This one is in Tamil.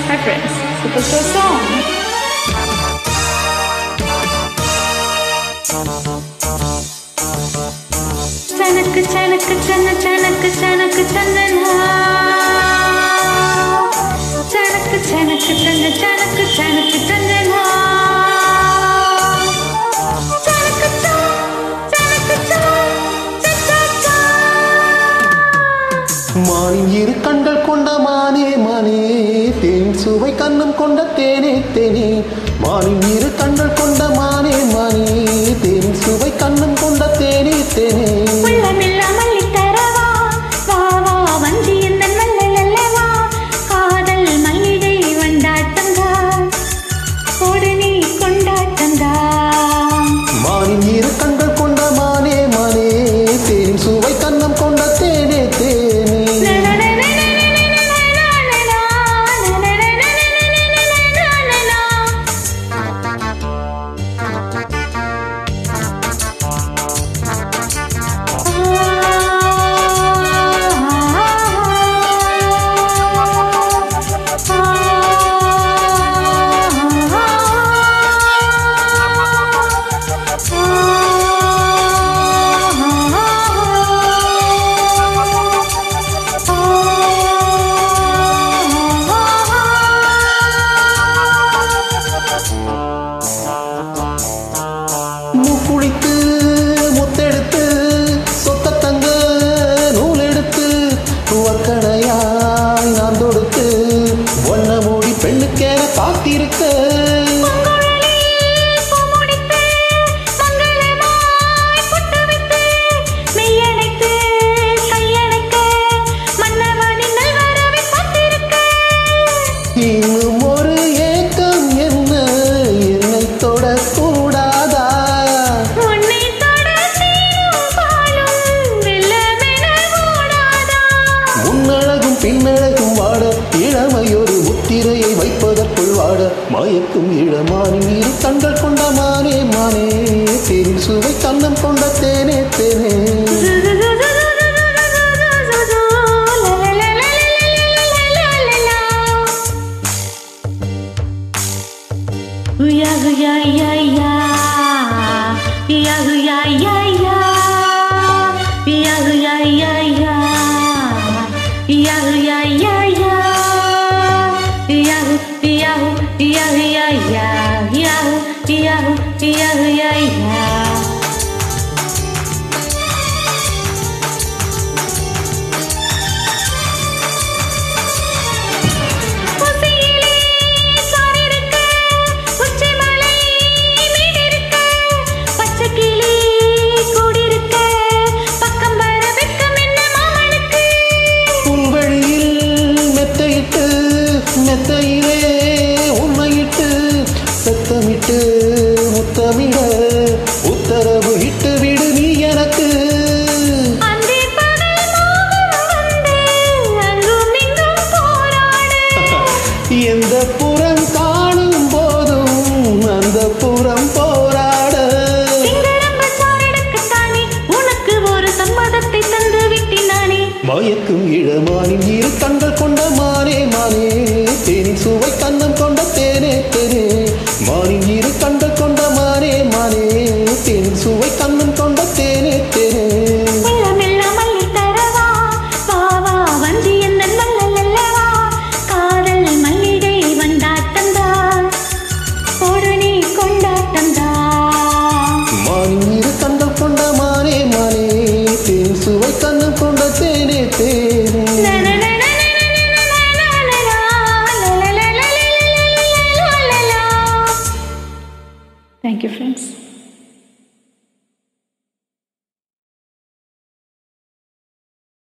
Hi friends, Superstar song. चनक चनक चन चनक चनक चंदना चनक चनक चन चनक चनक चंदना चनक चनक चनक மானின் இரு கண்கள் கொண்ட மானே மானே தேன் சுவை கண்ணம் கொண்ட தேனே தேனே மானின் இரு கண்கள் கொண்ட மானே மானே தேன் சுவை கண்ணம் கொண்ட தேனே தேனே உள்ளமில்ல மல்லி தரவா வா வா வஞ்சி இந்த நல்லவா காதல் மல்லிகை வண்டாட்டங்கா போடு நீ கொண்டாட்டங்கா மானின் இரு கண்கள் கொண்ட மானே மானே தேன் சுவை கண்ணம் கொண்ட தேனே தேனே மூக்குழித்து முத்தெடுத்து சொத்த தங்க நூல் எடுத்து வக்கடையாய் நான் தொடுத்து ஒன்ன மூடி பெண்ணுக்கேன காத்திருக்க இன்னும் ஒரு ஏக்கம் என்ன என்னை தொடக்கூடாதா முன்னழகும் பின்னழகும் வாட இளமையொரு முத்திரையை வைப்பதற்குள் வாட மயக்கும் இளமானின் இரு கண்கள் கொண்ட மானே மானே தேனில் சுவை கண்ணம் கொண்ட தேனே தேனே Huya huya ya ya Ya huya ya ya Ya huya ya ya Ya huya ya ya Ya hu ya hu ya hu ya ya Ya hu ya hu ya hu ya ya உசியிலே சாரிருக்க, உச்சிமலை மீதிருக்க, பச்சைக்கிளி கூடிருக்க, பக்கம் வர வெட்கம் என்ன மாமனுக்கு? புல்வழியில் மெத்தையிட்டு மெத்தையிலே உண்மையிட்டு சத்தமிட்டு முத்தமிட உத்தரவு இட்டு விடு நீ எனக்கு அன்றே பகல் மோகம் வந்து, அங்கும் இங்கும் போராடு. எந்த புறம் காணும் போதும் அந்த புறம் போராட சிங்கரம்ப சாரெடுக்கத்தானே, உனக்கு ஒரு சம்மதத்தை தந்து விட்டினானே மயக்கும் இளமானின் இரு கண்கள் கொண்ட மானே மானே தேனின் சுவை கண்ணம் கொண்ட தேனே தேனே மானின் இரு கண்கள் கொண்ட மானே மானே தேனின் சுவை கண்ணம் கொண்ட தேனே தேனே மெல்ல மெல்ல மல்லி தரவா வா வா வஞ்சி எந்த நல்லல்லவா காதல் மல்லிகை வண்டாட்டந்தா போடு நீ கொண்டாட்டந்தா மானின் இரு கண்கள் கொண்ட மானே மானே தேனின் சுவை கண்ணம் கொண்ட தேனே தேனே Thank you, friends.